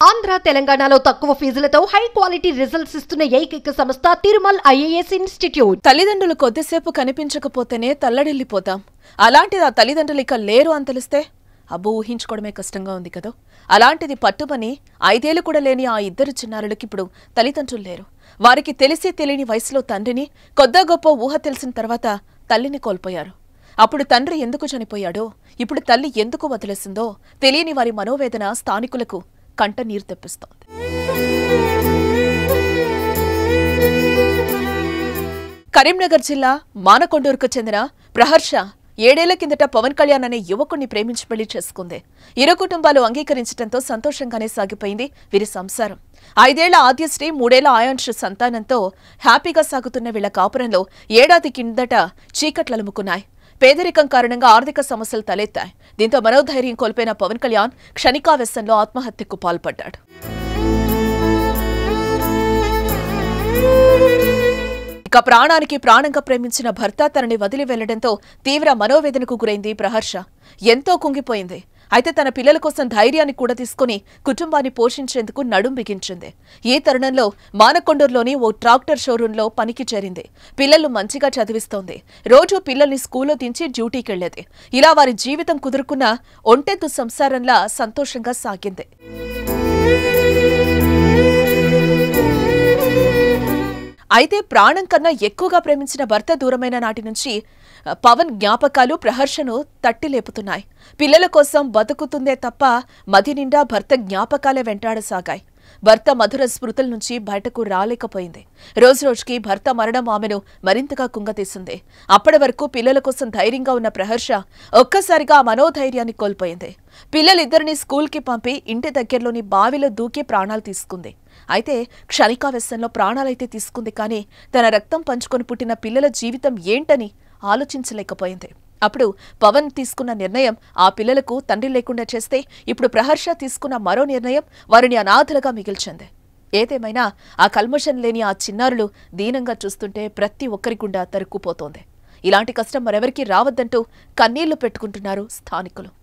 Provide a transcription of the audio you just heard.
ఆంధ్ర తెలంగాణలో తక్కువ ఫీజులతో high quality results ఇస్తున్న ఏకైక సంస్థ తిరుమల్ ఐఏఎస్ ఇన్స్టిట్యూట్ తల్లిదండ్రులు కొద్దిసేపు కనిపించకపోతేనే తల్లడిల్లిపోతాం అలాంటిది ఆ తల్లిదండ్రులు ఇక లేరు అని తెలిస్తే అబ్బు ఊహించుకోవడమే కష్టంగా ఉంది కదా అలాంటిది పట్టుమని ఐదేళ్లు కూడా లేని ఆ ఇద్దరు చిన్నారులకి ఇప్పుడు తల్లిదండ్రులు లేరు వారికి తెలిసి తెలియని వయసులో తండ్రిని కొద్ద గొప్ప ఊహ తెలిసిన తర్వాత తల్లిని కోల్పోయారు అప్పుడు తండ్రి ఎందుకు చనిపోయాడో ఇప్పుడు తల్లి ఎందుకు వదిలేసిందో తెలియని వారి మనోవేదన స్థానికులకు కంట నీరు తెప్పిస్తోంది కరీంనగర్ జిల్లా మానకొండూరుకు చెందిన ప్రహర్ష ఏడేళ్ల కిందట పవన్ కళ్యాణ్ అనే యువకుణ్ణి ప్రేమించి పెళ్లి చేసుకుంది ఇరు కుటుంబాలు అంగీకరించడంతో సంతోషంగానే సాగిపోయింది వీరి సంసారం ఐదేళ్ల ఆద్యశ్రీ మూడేళ్ల ఆయాంష్ సంతానంతో హ్యాపీగా సాగుతున్న వీళ్ల కాపురంలో ఏడాది కిందట చీకట్లలుముకున్నాయి పేదరికం కారణంగా ఆర్థిక సమస్యలు తలెత్తాయి దీంతో మనోధైర్యం కోల్పోయిన పవన్ కళ్యాణ్ క్షణికావేశంలో ఆత్మహత్యకు పాల్పడ్డాడు ఇక ప్రాణానికి ప్రాణంగా ప్రేమించిన భర్త తనని వదిలి వెళ్లడంతో తీవ్ర మనోవేదనకు గురైంది ప్రహర్ష ఎంతో కుంగిపోయింది అయితే తన పిల్లల కోసం ధైర్యాన్ని కూడా తీసుకుని కుటుంబాన్ని పోషించేందుకు నడుం బిగించింది ఈ తరుణంలో మానకొండూరులోని ఓ ట్రాక్టర్ షోరూంలో పనికి చేరింది పిల్లలు మంచిగా చదివిస్తోంది రోజు పిల్లల్ని స్కూల్లో దించి డ్యూటీకి వెళ్లేది ఇలా వారి జీవితం కుదురుకున్న ఒంటెత్తు సంసారంలా సంతోషంగా సాగింది అయితే ప్రాణం కన్నా ఎక్కువగా ప్రేమించిన భర్త దూరమైన నాటి నుంచి ఆ, పవన్ జ్ఞాపకాలు ప్రహర్షను తట్టి లేపుతున్నాయి పిల్లల కోసం బతుకుతుందే తప్ప మది నిండా భర్త జ్ఞాపకాలే వెంటాడసాగాయి భర్త మధుర స్మృతుల నుంచి బయటకు రాలేకపోయింది రోజురోజుకి భర్త మరణం ఆమెను మరింతగా కుంగతీసింది అప్పటి వరకు పిల్లల కోసం ధైర్యంగా ఉన్న ప్రహర్ష ఒక్కసారిగా ఆ మనోధైర్యాన్ని కోల్పోయింది పిల్లలిద్దరిని స్కూల్కి పంపి ఇంటి దగ్గరలోని బావిలో దూకి ప్రాణాలు తీసుకుంది అయితే క్షణికావేశంలో ప్రాణాలైతే తీసుకుంది కానీ తన రక్తం పంచుకొని పుట్టిన పిల్లల జీవితం ఏంటని ఆలోచించలేకపోయింది అప్పుడు పవన్ తీసుకున్న నిర్ణయం ఆ పిల్లలకు తండ్రి లేకుండా చేస్తే ఇప్పుడు ప్రహర్ష తీసుకున్న మరో నిర్ణయం వారిని అనాథలుగా మిగిల్చింది ఏదేమైనా ఆ కల్మషం లేని ఆ చిన్నారులు దీనంగా చూస్తుంటే ప్రతి ఒక్కరి గుండా తరుక్కుపోతోంది ఇలాంటి కష్టం మరెవరికీ రావద్దంటూ కన్నీళ్లు పెట్టుకుంటున్నారు స్థానికులు